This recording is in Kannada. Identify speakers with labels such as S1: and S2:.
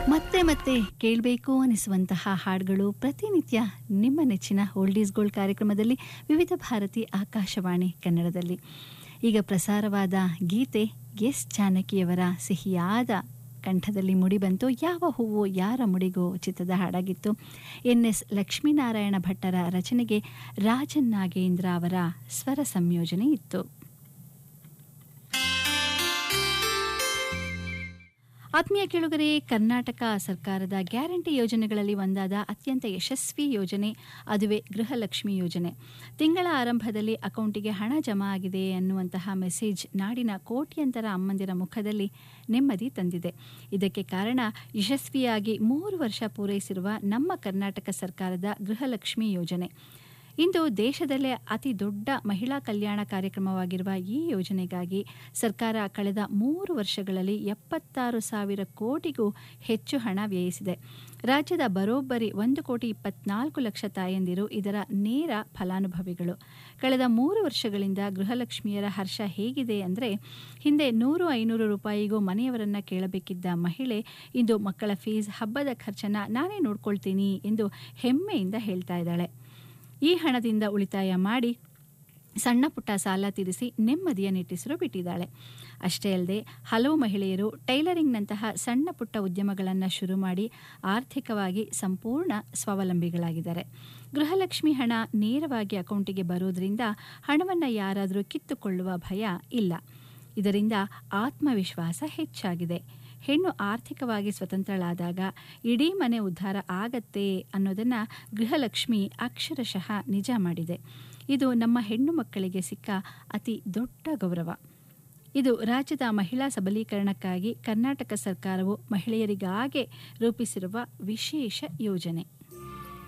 S1: ಮತ್ತೆ ಮತ್ತೆ ಕೇಳಬೇಕು ಅನಿಸುವಂತಹ ಹಾಡುಗಳು ಪ್ರತಿನಿತ್ಯ ನಿಮ್ಮ ನೆಚ್ಚಿನ ಓಲ್ಡೀಸ್ ಗೋಲ್ಡ್ ಕಾರ್ಯಕ್ರಮದಲ್ಲಿ ವಿವಿಧ ಭಾರತಿ ಆಕಾಶವಾಣಿ ಕನ್ನಡದಲ್ಲಿ ಈಗ ಪ್ರಸಾರವಾದ ಗೀತೆ ಎಸ್ ಜಾನಕಿಯವರ ಸಿಹಿಯಾದ ಕಂಠದಲ್ಲಿ ಮುಡಿಬಂತು ಯಾವ ಹೂವು ಯಾರ ಮುಡಿಗೋ ಚಿತ್ರದ ಹಾಡಾಗಿತ್ತು ಎನ್ ಎಸ್ ಲಕ್ಷ್ಮೀನಾರಾಯಣ ಭಟ್ಟರ ರಚನೆಗೆ ರಾಜನ್ ನಾಗೇಂದ್ರ ಅವರ ಸ್ವರ ಸಂಯೋಜನೆ ಇತ್ತು ಆತ್ಮೀಯ ಕೇಳುಗರೆ ಕರ್ನಾಟಕ ಸರ್ಕಾರದ ಗ್ಯಾರಂಟಿ ಯೋಜನೆಗಳಲ್ಲಿ ಒಂದಾದ ಅತ್ಯಂತ ಯಶಸ್ವಿ ಯೋಜನೆ ಅದುವೇ ಗೃಹಲಕ್ಷ್ಮಿ ಯೋಜನೆ ತಿಂಗಳ ಆರಂಭದಲ್ಲಿ ಅಕೌಂಟಿಗೆ ಹಣ ಜಮಾ ಆಗಿದೆ ಅನ್ನುವಂತಹ ಮೆಸೇಜ್ ನಾಡಿನ ಕೋಟ್ಯಂತರ ಅಮ್ಮಂದಿರ ಮುಖದಲ್ಲಿ ನೆಮ್ಮದಿ ತಂದಿದೆ ಇದಕ್ಕೆ ಕಾರಣ ಯಶಸ್ವಿಯಾಗಿ ಮೂರು ವರ್ಷ ಪೂರೈಸಿರುವ ನಮ್ಮ ಕರ್ನಾಟಕ ಸರ್ಕಾರದ ಗೃಹಲಕ್ಷ್ಮಿ ಯೋಜನೆ ಇಂದು ದೇಶದಲ್ಲೇ ಅತಿ ದೊಡ್ಡ ಮಹಿಳಾ ಕಲ್ಯಾಣ ಕಾರ್ಯಕ್ರಮವಾಗಿರುವ ಈ ಯೋಜನೆಗಾಗಿ ಸರ್ಕಾರ ಕಳೆದ ಮೂರು ವರ್ಷಗಳಲ್ಲಿ ಎಪ್ಪತ್ತಾರು ಸಾವಿರ ಕೋಟಿಗೂ ಹೆಚ್ಚು ಹಣ ವ್ಯಯಿಸಿದೆ ರಾಜ್ಯದ ಬರೋಬ್ಬರಿ ಒಂದು ಕೋಟಿ ಇಪ್ಪತ್ನಾಲ್ಕು ಲಕ್ಷ ತಾಯಂದಿರು ಇದರ ನೇರ ಫಲಾನುಭವಿಗಳು ಕಳೆದ ಮೂರು ವರ್ಷಗಳಿಂದ ಗೃಹಲಕ್ಷ್ಮಿಯರ ಹರ್ಷ ಹೇಗಿದೆ ಅಂದರೆ ಹಿಂದೆ ನೂರು ಐನೂರು ರೂಪಾಯಿಗೂ ಮನೆಯವರನ್ನ ಕೇಳಬೇಕಿದ್ದ ಮಹಿಳೆ ಇಂದು ಮಕ್ಕಳ ಫೀಸ್ ಹಬ್ಬದ ಖರ್ಚನ್ನ ನಾನೇ ನೋಡ್ಕೊಳ್ತೀನಿ ಎಂದು ಹೆಮ್ಮೆಯಿಂದ ಹೇಳ್ತಾ ಇದ್ದಾಳೆ ಈ ಹಣದಿಂದ ಉಳಿತಾಯ ಮಾಡಿ ಸಣ್ಣ ಪುಟ್ಟ ಸಾಲ ತೀರಿಸಿ ನೆಮ್ಮದಿಯ ನಿಟ್ಟಿಸಲು ಬಿಟ್ಟಿದ್ದಾಳೆ ಅಷ್ಟೇ ಅಲ್ಲದೆ ಹಲವು ಮಹಿಳೆಯರು ಟೈಲರಿಂಗ್ನಂತಹ ಸಣ್ಣ ಪುಟ್ಟ ಉದ್ಯಮಗಳನ್ನು ಶುರು ಮಾಡಿ ಆರ್ಥಿಕವಾಗಿ ಸಂಪೂರ್ಣ ಸ್ವಾವಲಂಬಿಗಳಾಗಿದ್ದಾರೆ ಗೃಹಲಕ್ಷ್ಮಿ ಹಣ ನೇರವಾಗಿ ಅಕೌಂಟಿಗೆ ಬರೋದ್ರಿಂದ ಹಣವನ್ನು ಯಾರಾದರೂ ಕಿತ್ತುಕೊಳ್ಳುವ ಭಯ ಇಲ್ಲ ಇದರಿಂದ ಆತ್ಮವಿಶ್ವಾಸ ಹೆಚ್ಚಾಗಿದೆ ಹೆಣ್ಣು ಆರ್ಥಿಕವಾಗಿ ಸ್ವತಂತ್ರಳಾದಾಗ ಇಡೀ ಮನೆ ಉದ್ಧಾರ ಆಗತ್ತೆ ಅನ್ನೋದನ್ನು ಗೃಹಲಕ್ಷ್ಮಿ ಅಕ್ಷರಶಃ ನಿಜ ಮಾಡಿದೆ ಇದು ನಮ್ಮ ಹೆಣ್ಣು ಮಕ್ಕಳಿಗೆ ಸಿಕ್ಕ ಅತಿ ದೊಡ್ಡ ಗೌರವ ಇದು ರಾಜ್ಯದ ಮಹಿಳಾ ಸಬಲೀಕರಣಕ್ಕಾಗಿ ಕರ್ನಾಟಕ ಸರ್ಕಾರವು ಮಹಿಳೆಯರಿಗಾಗೆ ರೂಪಿಸಿರುವ ವಿಶೇಷ ಯೋಜನೆ